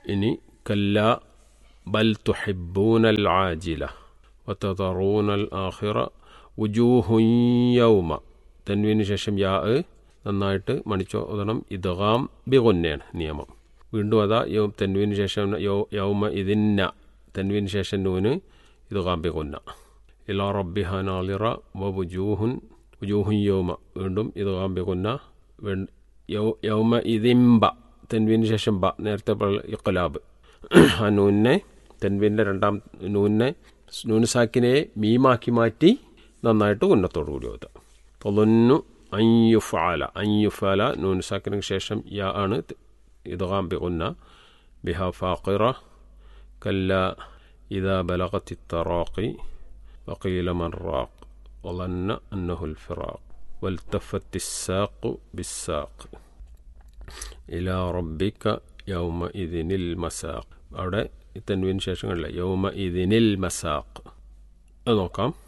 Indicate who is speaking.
Speaker 1: ഇനി കല്ല ബൽ തുഹിബൂനൽ ആജില വത്തറൂനൽ ആഹിറ ഉജൂഹുൻ യൗമ തൻവീന് ശേഷം യാ നന്നായിട്ട് മണിച്ചോദനം ഇദ്ഗാം ബിഗുന്നയാണ് നിയമം വീണ്ടും അതാ യൗ തെൻവീന് ശേഷം യൗ യൗമ ഇതിന്ന തെൻവീന് ശേഷം നൂന് ഇദ്ഗാം ബിഗുന്ന ഇലാ റബ്ബിഹ നാളിറ വ വുജൂഹുൻ വുജൂഹുൻ യൗമ വീണ്ടും ഇദ്ഗാം ബിഗുന്ന വീ- യൗ- യൗമ ഇതിംബ തെൻവീന് ശേഷം ബ നേരത്തെ ഇഖലാബ് ആ നൂനെ തെൻവീൻ്റെ രണ്ടാം നൂനെ നൂന് സാക്കിനെ മീമാക്കി മാറ്റി നന്നായിട്ട് ഉന്നത്തോടു കൂടി ഓതുക തൊലന്നു അയ്യുഫാല അയ്യുഫാല നൂൻ സാക്കിന് ശേഷം യാ ആണ് ഇദ്ഗാം ബിഗുന്ന ബിഹ ഫാഖിറ കല്ല إذا بلغت التراقي وقيل من راق وظن أنه الفراق والتفت الساق بالساق إلى ربك يومئذ المساق അവിടെ ഈ തൻവീന് ശേഷങ്ങളില്ല യൗമ ഇതിനിൽ മസാഖ് അത് നോക്കാം